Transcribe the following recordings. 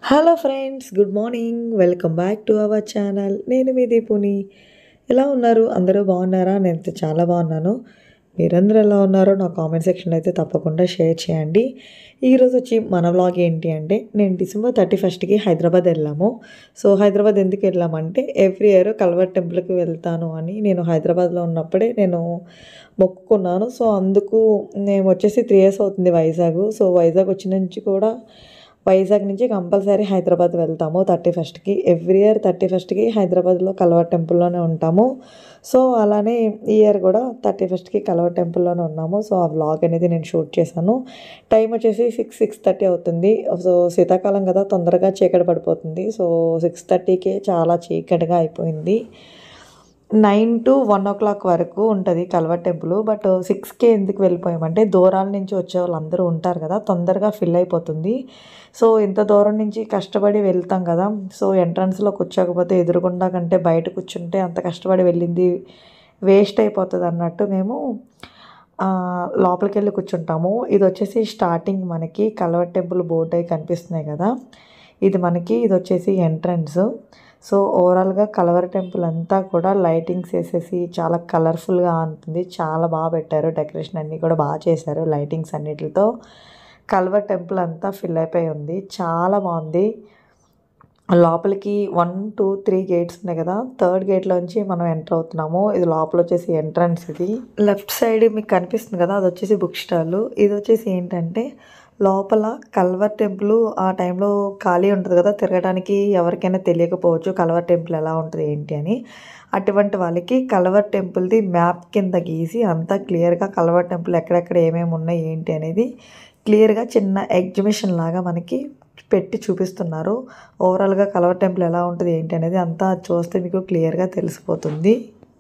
Hello friends good morning welcome back to our channel నేను మీ దీపుని ఎలా ఉన్నారు అందరూ బాగున్నారా నేను చాలా బాగున్నాను మీరందరూ ఎలా ఉన్నారో నా కామెంట్ సెక్షన్లో అయితే తప్పకుండా షేర్ చేయండి ఈరోజు వచ్చి మన వ్లాగ్ ఏంటి అంటే నేను డిసెంబర్ థర్టీ ఫస్ట్కి హైదరాబాద్ వెళ్ళాము సో హైదరాబాద్ ఎందుకు వెళ్ళామంటే ఎవ్రీ ఇయర్ కల్వర్ టెంపుల్కి వెళ్తాను అని నేను హైదరాబాద్లో ఉన్నప్పుడే నేను మొక్కుకున్నాను సో అందుకు నేను వచ్చేసి త్రీ ఇయర్స్ అవుతుంది వైజాగ్ సో వైజాగ్ వచ్చిన నుంచి కూడా వైజాగ్ నుంచి కంపల్సరీ హైదరాబాద్ వెళ్తాము థర్టీ ఫస్ట్కి ఎవ్రీ ఇయర్ థర్టీ ఫస్ట్కి హైదరాబాద్లో కలవర్ టెంపుల్లోనే ఉంటాము సో అలానే ఈ ఇయర్ కూడా థర్టీ ఫస్ట్కి కలవర్ టెంపుల్లోనే ఉన్నాము సో ఆ వ్లాగ్ అనేది నేను షూట్ చేశాను టైం వచ్చేసి సిక్స్ సిక్స్ థర్టీ అవుతుంది సో శీతాకాలం కదా తొందరగా చీకటి పడిపోతుంది సో సిక్స్ థర్టీకే చాలా చీకటిగా అయిపోయింది nine to one o'clock వరకు ఉంటుంది కల్వర్ టెంపుల్ బట్ సిక్స్కే ఎందుకు వెళ్ళిపోయామంటే దూరాల నుంచి వచ్చే వాళ్ళందరూ ఉంటారు కదా తొందరగా ఫిల్ అయిపోతుంది సో ఇంత దూరం నుంచి కష్టపడి వెళ్తాం కదా సో ఎంట్రన్స్లో కూర్చోకపోతే ఎదురుగుండా కంటే బయట కూర్చుంటే అంత కష్టపడి వెళ్ళింది వేస్ట్ అయిపోతుంది అన్నట్టు మేము ఆ, లోపలికి వెళ్ళి కూర్చుంటాము ఇది వచ్చేసి స్టార్టింగ్ మనకి కల్వర్ టెంపుల్ బోర్డు అయి కనిపిస్తున్నాయి కదా ఇది మనకి ఇది వచ్చేసి ఎంట్రన్స్ సో ఓవరాల్గా కలవర్ టెంపుల్ అంతా కూడా లైటింగ్స్ వేసేసి చాలా కలర్ఫుల్గా ఉంటుంది చాలా బాగా పెట్టారు డెకరేషన్ అన్నీ కూడా బాగా చేశారు లైటింగ్స్ అన్నిటితో కల్వర్ టెంపుల్ అంతా ఫిల్ అయిపోయి ఉంది చాలా బాగుంది లోపలికి వన్ టూ త్రీ గేట్స్ ఉన్నాయి కదా థర్డ్ గేట్లోంచి మనం ఎంటర్ అవుతున్నాము ఇది లోపల వచ్చేసి ఎంట్రన్స్ ఇది లెఫ్ట్ సైడ్ మీకు కనిపిస్తుంది కదా అది వచ్చేసి బుక్ స్టాల్ ఇది వచ్చేసి ఏంటంటే లోపల కల్వర్ టెంపుల్ ఆ టైంలో ఖాళీ ఉంటుంది కదా తిరగడానికి ఎవరికైనా తెలియకపోవచ్చు కల్వర్ టెంపుల్ ఎలా ఉంటుంది ఏంటి అని అటువంటి వాళ్ళకి కల్వర్ టెంపుల్ది మ్యాప్ కింద గీసి అంతా క్లియర్గా కల్వర్ టెంపుల్ ఎక్కడెక్కడ ఏమేమి ఉన్నాయి ఏంటి అనేది క్లియర్గా చిన్న ఎగ్జిబిషన్ లాగా మనకి పెట్టి చూపిస్తున్నారు ఓవరాల్గా కల్వర్ టెంపుల్ ఎలా ఉంటుంది ఏంటి అనేది అంతా చూస్తే మీకు క్లియర్గా తెలిసిపోతుంది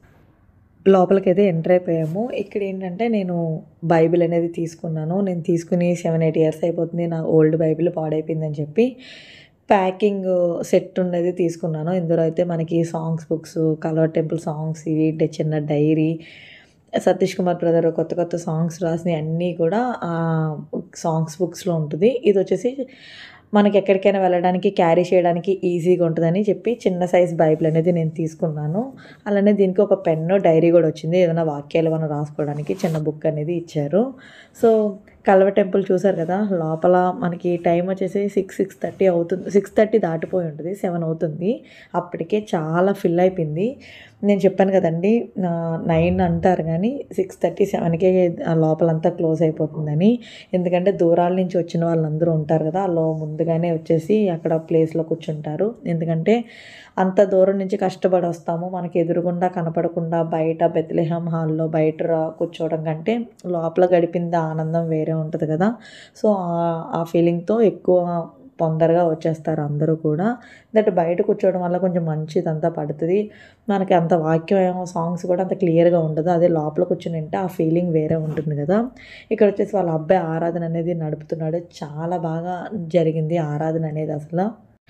లోపలికైతే ఎంటర్ అయిపోయాము ఇక్కడ ఏంటంటే నేను బైబిల్ అనేది తీసుకున్నాను నేను తీసుకుని సెవెన్ ఎయిట్ ఇయర్స్ అయిపోతుంది నా ఓల్డ్ బైబిల్ పాడైపోయిందని చెప్పి ప్యాకింగ్ సెట్ ఉండేది తీసుకున్నాను ఇందులో అయితే మనకి songs books colour temple songs ఇవి డ- చిన్న డైరీ సతీష్ కుమార్ బ్రదర్ కొత్త కొత్త సాంగ్స్ రాసినవి అన్నీ కూడా ఆ సాంగ్స్ బుక్స్లో ఉంటుంది ఇది వచ్చేసి మనకి ఎక్కడికైనా వెళ్ళడానికి క్యారీ చేయడానికి ఈజీగా ఉంటుందని చెప్పి చిన్న సైజ్ బైబిల్ అనేది నేను తీసుకున్నాను అలానే దీనికి ఒక పెన్ను డైరీ కూడా వచ్చింది ఏదైనా వాక్యాలు మనం రాసుకోవడానికి చిన్న బుక్ అనేది ఇచ్చారు సో కల్వ టెంపుల్ చూసారు కదా లోపల మనకి టైం వచ్చేసి సిక్స్ సిక్స్ థర్టీ అవుతుంది సిక్స్ థర్టీ దాటిపోయి ఉంటుంది సెవెన్ అవుతుంది అప్పటికే చాలా ఫిల్ అయిపోయింది నేను చెప్పాను కదండి నైన్ అంటారు కానీ సిక్స్ థర్టీ సెవెన్కే లోపలంతా క్లోజ్ అయిపోతుందని ఎందుకంటే దూరాల నుంచి వచ్చిన వాళ్ళందరూ ఉంటారు కదా వాళ్ళు ముందుగానే వచ్చేసి అక్కడ ప్లేస్లో కూర్చుంటారు ఎందుకంటే అంత దూరం నుంచి కష్టపడి వస్తాము మనకి ఎదురుగుండా కనపడకుండా బయట బెత్లెహం హాల్లో బయట రా- కూర్చోవడం కంటే లోపల గడిపింది ఆనందం వేరే ఉంటుంది కదా సో ఆ- ఆ ఫీలింగ్తో ఎక్కువ తొందరగా వచ్చేస్తారు అందరూ కూడా దట్ బయట కూర్చోవడం వల్ల కొంచెం మంచిదంతా పడుతుంది మనకి అంత వాక్యం సాంగ్స్ కూడా అంత క్లియర్గా ఉండదు అదే లోపల కూర్చుని వింటే ఆ ఫీలింగ్ వేరే ఉంటుంది కదా ఇక్కడ వచ్చేసి వాళ్ళ అబ్బాయి ఆరాధన అనేది నడుపుతున్నాడు చాలా బాగా జరిగింది ఆరాధన అనేది అసలు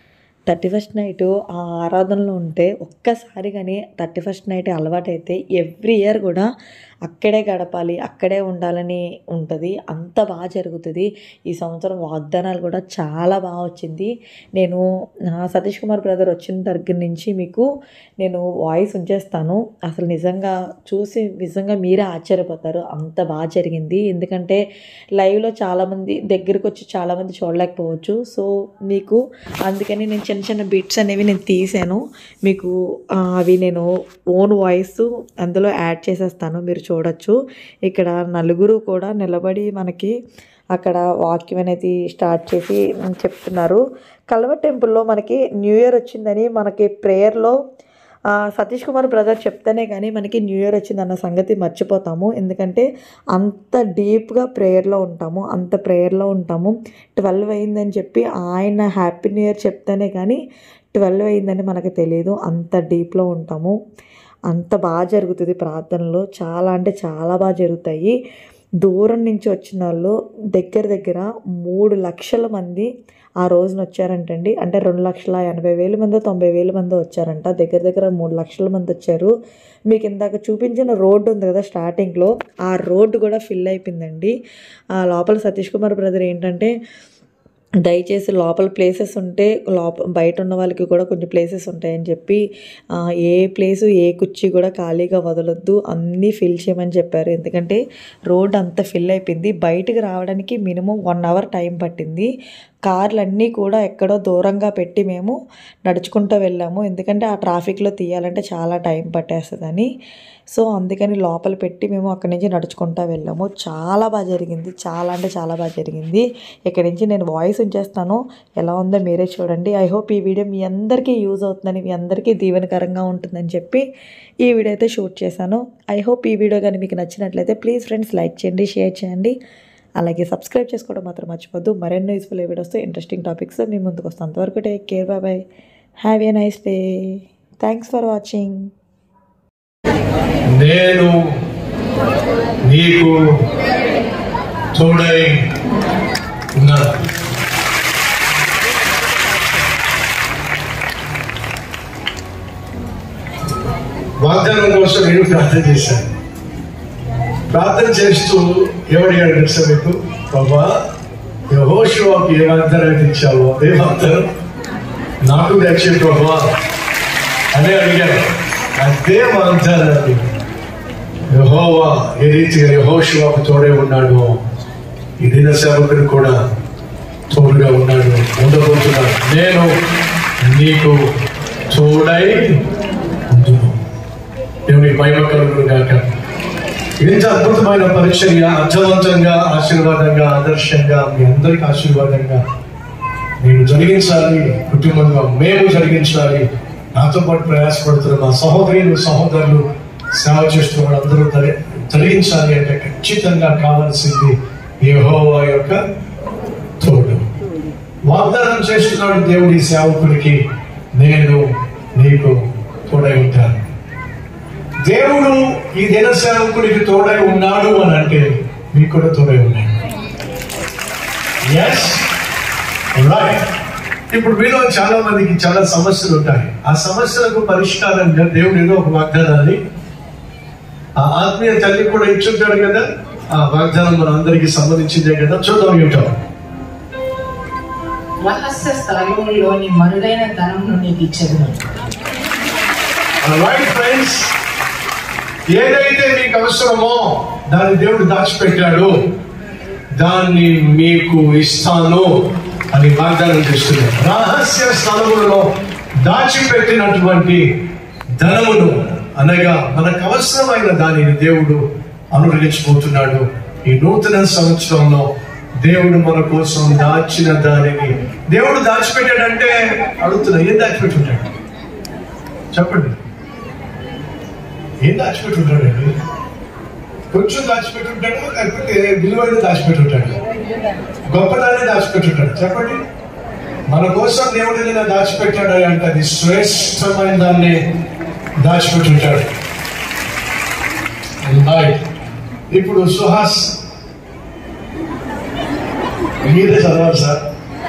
థర్టీ ఫస్ట్ నైట్ ఆ ఆరాధనలో ఉంటే ఒక్కసారి కానీ థర్టీ ఫస్ట్ నైట్ అలవాటైతే ఎవ్రీ ఇయర్ కూడా అక్కడే గడపాలి అక్కడే ఉండాలని ఉంటుంది అంత బాగా జరుగుతుంది ఈ సంవత్సరం వాగ్దానాలు కూడా చాలా బాగా వచ్చింది నేను నా సతీష్ కుమార్ బ్రదర్ వచ్చిన దగ్గర నుంచి మీకు నేను వాయిస్ ఉంచేస్తాను అసలు నిజంగా చూసి నిజంగా మీరే ఆశ్చర్యపోతారు అంత బాగా జరిగింది ఎందుకంటే లైవ్లో చాలామంది దగ్గరికి వచ్చి చాలామంది చూడలేకపోవచ్చు సో మీకు అందుకని నేను చిన్న చిన్న బిట్స్ అనేవి నేను తీసాను మీకు ఆ, అవి నేను ఓన్ వాయిస్ అందులో యాడ్ చేసేస్తాను మీరు చూడొచ్చు ఇక్కడ నలుగురు కూడా నిలబడి మనకి అక్కడ వాక్యం అనేది స్టార్ట్ చేసి చెప్తున్నారు కల్వ టెంపుల్లో మనకి న్యూ ఇయర్ వచ్చిందని మనకి ప్రేయర్లో ఆ, సతీష్ కుమార్ బ్రదర్ చెప్తేనే కానీ మనకి న్యూ ఇయర్ వచ్చిందన్న సంగతి మర్చిపోతాము ఎందుకంటే అంత డీప్గా ప్రేయర్లో ఉంటాము అంత ప్రేయర్లో ఉంటాము ట్వెల్వ్ అయిందని చెప్పి ఆయన హ్యాపీ న్యూ ఇయర్ చెప్తేనే కానీ ట్వెల్వ్ అయిందని మనకు తెలియదు అంత డీప్లో ఉంటాము అంత బాగా జరుగుతుంది ప్రార్థనలు చాలా అంటే చాలా బాగా జరుగుతాయి దూరం నుంచి వచ్చిన వాళ్ళు దగ్గర దగ్గర మూడు లక్షల మంది ఆ రోజున వచ్చారంటండి అంటే రెండు లక్షల ఎనభై వేల మంది తొంభై వేల మంది వచ్చారంట దగ్గర దగ్గర మూడు లక్షల మంది వచ్చారు మీకు ఇందాక చూపించిన రోడ్డు ఉంది కదా స్టార్టింగ్లో ఆ రోడ్డు కూడా ఫిల్ అయిపోయిందండి ఆ లోపల సతీష్ కుమార్ బ్రదర్ ఏంటంటే దయచేసి లోపల ప్లేసెస్ ఉంటే లోప బయట ఉన్న వాళ్ళకి కూడా కొన్ని ప్లేసెస్ ఉంటాయని చెప్పి ఆ, ఏ ప్లేసు ఏ కుర్చీ కూడా ఖాళీగా వదలొద్దు అన్నీ ఫిల్ చేయమని చెప్పారు ఎందుకంటే రోడ్ అంతా ఫిల్ అయిపోయింది బయటికి రావడానికి మినిమం వన్ అవర్ టైం పట్టింది కార్లు అన్నీ కూడా ఎక్కడో దూరంగా పెట్టి మేము నడుచుకుంటూ వెళ్ళాము ఎందుకంటే ఆ ట్రాఫిక్లో తీయాలంటే చాలా టైం పట్టేస్తుందని సో అందుకని లోపల పెట్టి మేము అక్కడి నుంచి నడుచుకుంటూ వెళ్ళాము చాలా బాగా జరిగింది చాలా అంటే చాలా బాగా జరిగింది ఇక్కడి నుంచి నేను వాయిస్ ఉంచేస్తాను ఎలా ఉందో మీరే చూడండి ఐ హోప్ ఈ వీడియో మీ అందరికీ యూజ్ అవుతుందని మీ అందరికీ దీవెనకరంగా ఉంటుందని చెప్పి ఈ వీడియో అయితే షూట్ చేశాను ఐ హోప్ ఈ వీడియో కానీ మీకు నచ్చినట్లయితే ప్లీజ్ ఫ్రెండ్స్ లైక్ చేయండి షేర్ చేయండి అలాగే సబ్స్క్రైబ్ చేసుకోవడం మాత్రం మర్చిపోద్దు మరెన్నో యూస్ఫుల్ వీడియోస్తో ఇంట్రెస్టింగ్ టాపిక్స్ మీ ముందుకు వస్తాను అంతవరకు take care bye bye have a nice day thanks for watching నేను నీకు తోడై ఉన్నాను వాగ్దానం కోసం నేను ప్రార్థన చేశాను ప్రార్థన చేస్తూ ఏమడిగాడు తెలుసా మీకు బాబా యహోషువాకు ఏ వాగ్దానం ఇచ్చావో అదే వాగ్దానం నాకు దక్షిణ ప్రభా అదే అడిగాను అదే వాగ్దానాన్ని యహోవా ఏ రీతిగా యహోషువాకు తోడే ఉన్నాడు ఈ దిన సేవకుడు కూడా తోడుగా ఉన్నాడు ఉండబోతున్నాడు నేను నీకు తోడై ఉందును దేవుని మహిమ కలుగును గాక ఇంత అద్భుతమైన పరిచర్య అర్థవంతంగా ఆశీర్వాదంగా ఆదర్శంగా మీ అందరికి ఆశీర్వాదంగా నేను జరిగించాలి కుటుంబంగా మేము జరిగించాలి నాతో పాటు ప్రయాసపడుతున్న మా సహోదరులు సహోదరులు సేవ చేస్తున్న వాళ్ళందరూ జరి- జరిగించాలి అంటే ఖచ్చితంగా కావాల్సింది యెహోవా యొక్క తోడు వాగ్దానం చేస్తున్నాడు దేవుడి సేవకుడికి నేను నీకు తోడై ఉంటాను దేవుడు ఈ దిన సేవకుడికి తోడై ఉన్నాడు అని అంటే మీకు కూడా తోడై ఉన్నాడు ఎస్ రైట్ ఇప్పుడు మీలో చాలా మందికి చాలా సమస్యలు ఉంటాయి ఆ సమస్యలకు పరిష్కారంగా దేవుడు ఏదో ఒక వాగ్దానాన్ని ఆ ఆత్మీయ తల్లి కూడా ఇచ్చుంటాడు కదా ఆ వాగ్దానం మన అందరికి సంబంధించిందే కదా చూద్దాం ఏంటో రహస్య స్థలంలోని మరుగైన ధనమును నీకు ఇచ్చేది రైట్ ఫ్రెండ్స్ ఏదైతే మీకు అవసరమో దాన్ని దేవుడు దాచిపెట్టాడు దాన్ని మీకు ఇస్తాను అని వాగ్దానం చేస్తున్నాడు రహస్య స్థలములలో దాచిపెట్టినటువంటి ధనమును అనగా మనకు అవసరమైన దానిని దేవుడు అనుగ్రహించబోతున్నాడు ఈ నూతన సంవత్సరంలో దేవుడు మన కోసం దాచిన దానిని దేవుడు దాచిపెట్టాడంటే అడుగుతున్నా ఏం దాచిపెట్టుంటాడు చెప్పండి ఏం దాచిపెట్టుంటాడండి కొంచెం దాచిపెట్టుంటాడు లేకపోతే విలువైన దాచిపెట్టుంటాడు గొప్పదాన్ని దాచిపెట్టుంటాడు చెప్పండి మన కోసం దేవుడు ఏదైనా దాచిపెట్టాడు అంటే అది శ్రేష్టమైన దాన్ని దాచిపెట్టుంటాడు Right. ఇప్పుడు సుహాస్ మీరే చదవాలి సార్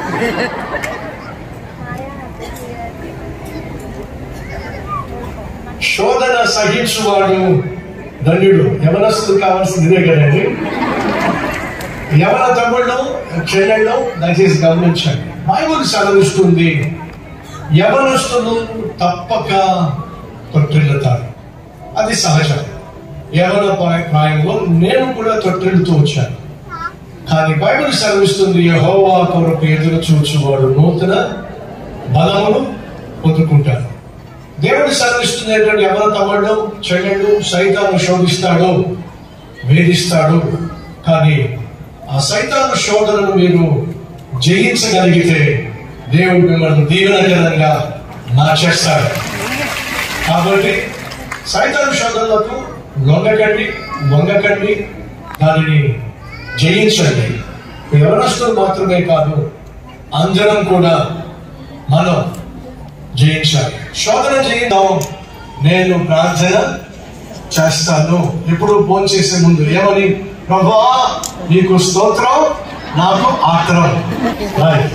శోధన సహించువాడు ధన్యుడు యవనస్తులు కావాల్సింది ఇదే కదండి యవన తమ్ముళ్ళు చెల్లెళ్ళు దయచేసి గమనించండి బైబుల్ సెలవిస్తుంది యవనస్తులు తప్పక తొట్టిల్లుతారు అది సహజం యవన ప్రాయ- ప్రాయంలో నేను కూడా తొట్టిల్లుతూ వచ్చాను కానీ బైబిల్ సెలవిస్తుంది యహోవా కొరకు ఎదురు చూచువాడు నూతన బలమును పొందుకుంటాడు దేవుడు సెలవిస్తుంది ఏంటంటే ఎవరు తమ్ముళ్ళు చెల్లెళ్ళు సైతాను శోధిస్తాడు వేధిస్తాడు కానీ ఆ సైతాను శోధనను మీరు జయించగలిగితే దేవుడు మిమ్మల్ని దీవెనకరంగా మార్చేస్తాడు కాబట్టి సైతాను శోధనలకు లొంగకండి వంగకండి దానిని జయించండి యవనస్తులు మాత్రమే కాదు అందరం కూడా మనం జయించాలి శోధన చేద్దాం నేను ప్రార్థన చేస్తాను ఇప్పుడు ఫోన్ చేసే ముందు ఏమని ప్రభా నీకు స్తోత్రం నాకు ఆత్రం Right.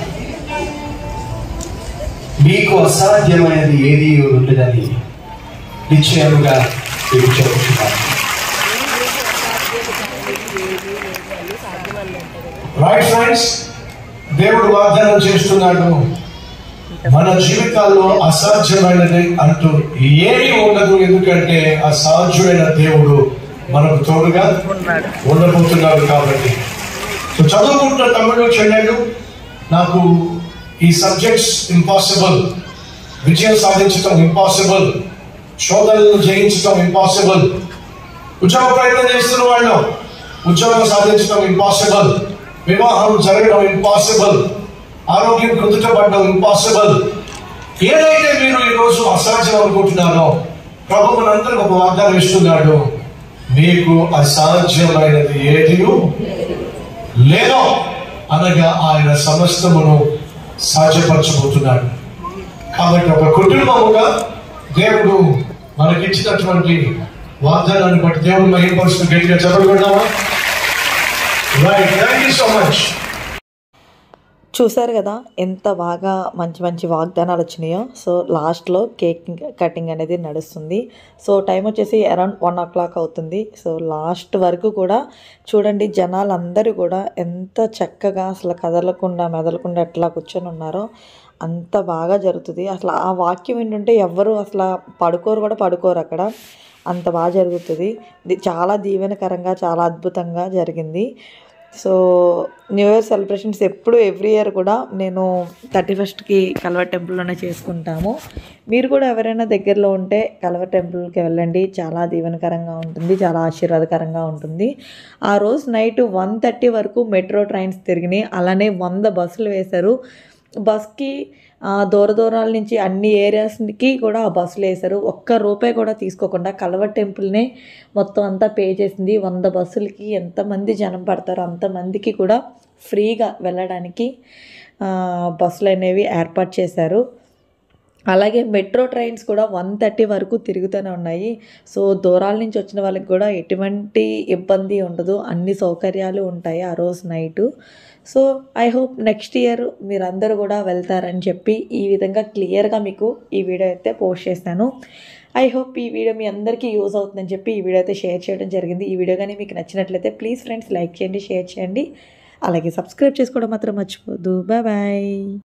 మీకు అసాధ్యమైనది ఏది ఉండదని నిశ్చయముగా మీకు చెబుతున్నాను రైట్ ఫ్రెండ్స్ దేవుడు వాగ్దానం చేస్తున్నాడు మన జీవితాల్లో అసాధ్యమైనది అంటూ ఏమీ ఉండదు ఎందుకంటే అసాధ్యమైన దేవుడు మనకు తోడుగా ఉండబోతున్నాడు కాబట్టి సో చదువుకుంటున్న తమ్ముడు చెల్లెళ్ళు నాకు ఈ సబ్జెక్ట్స్ ఇంపాసిబుల్ విజయం సాధించడం ఇంపాసిబుల్ శోధనలను జయించడం ఇంపాసిబుల్ ఉద్యోగ ప్రయత్నం చేస్తున్న వాళ్ళు ఉద్యోగం సాధించడం ఇంపాసిబుల్ వివాహం జరగడం ఇంపాసిబుల్ ఆరోగ్యం కుదుటపడడం ఇంపాసిబుల్ ఏదైతే మీరు ఈ రోజు అసాధ్యం అనుకుంటున్నారో ప్రభు మనందరికి ఒక వాగ్దానం ఇస్తున్నాడు మీకు అసాధ్యమైనది ఏది లేదో అనగా ఆయన సమస్తమును సాధ్యపరచబోతున్నాడు కాబట్టి ఒక కుటుంబముగా దేవుడు మనకిచ్చినటువంటి వాగ్దానాన్ని బట్టి దేవుడు మహిమపరుస్తూ గట్టిగా చెప్పబడ్డామా right thank you so much చూసారు కదా ఎంత బాగా మంచి మంచి వాగ్దానాలు వచ్చినాయో సో లాస్ట్లో కేక్ కటింగ్ అనేది నడుస్తుంది సో టైం వచ్చేసి అరౌండ్ వన్ ఓ క్లాక్ అవుతుంది సో లాస్ట్ వరకు కూడా చూడండి జనాలందరూ కూడా ఎంత చక్కగా అసలు కదలకుండా మెదలకుండా ఎట్లా కూర్చొని ఉన్నారో అంత బాగా జరుగుతుంది అసలు ఆ వాక్యం ఏంటంటే ఎవ్వరు అసలు పడుకోరు కూడా పడుకోరు అక్కడ అంత బాగా జరుగుతుంది ఇది చాలా దీవెనకరంగా చాలా అద్భుతంగా జరిగింది సో న్యూ ఇయర్ సెలబ్రేషన్స్ ఎప్పుడు ఎవ్రీ ఇయర్ కూడా నేను థర్టీ ఫస్ట్కి కల్వ టెంపుల్లోనే చేసుకుంటాము మీరు కూడా ఎవరైనా దగ్గరలో ఉంటే కల్వ టెంపుల్కి వెళ్ళండి చాలా దీవెనకరంగా ఉంటుంది చాలా ఆశీర్వాదకరంగా ఉంటుంది ఆ రోజు నైట్ వన్ థర్టీ వరకు మెట్రో ట్రైన్స్ తిరిగినాయి అలానే వంద బస్సులు వేశారు బస్కి ఆ, దూర దూరాల నుంచి అన్ని ఏరియాస్కి కూడా ఆ బస్సులు వేశారు ఒక్క రూపాయి కూడా తీసుకోకుండా కలవ టెంపుల్నే మొత్తం అంతా పే చేసింది వంద బస్సులకి ఎంతమంది జనం పడతారో అంతమందికి కూడా ఫ్రీగా వెళ్ళడానికి ఆ, బస్సులు అనేవి ఏర్పాటు చేశారు అలాగే మెట్రో ట్రైన్స్ కూడా వన్ థర్టీ వరకు తిరుగుతూనే ఉన్నాయి సో దూరాల నుంచి వచ్చిన వాళ్ళకి కూడా ఎటువంటి ఇబ్బంది ఉండదు అన్ని సౌకర్యాలు ఉంటాయి ఆ రోజు night so I hope next year మీరందరూ కూడా వెళ్తారని చెప్పి ఈ విధంగా క్లియర్గా మీకు ఈ వీడియో అయితే పోస్ట్ చేశాను ఐ హోప్ ఈ వీడియో మీ అందరికీ యూజ్ అవుతుందని చెప్పి ఈ వీడియో అయితే షేర్ చేయడం జరిగింది ఈ వీడియో కానీ మీకు నచ్చినట్లయితే ప్లీజ్ ఫ్రెండ్స్ లైక్ చేయండి షేర్ చేయండి అలాగే సబ్స్క్రైబ్ చేసుకోవడం మాత్రం మర్చిపోద్దు బాయ్ బాయ్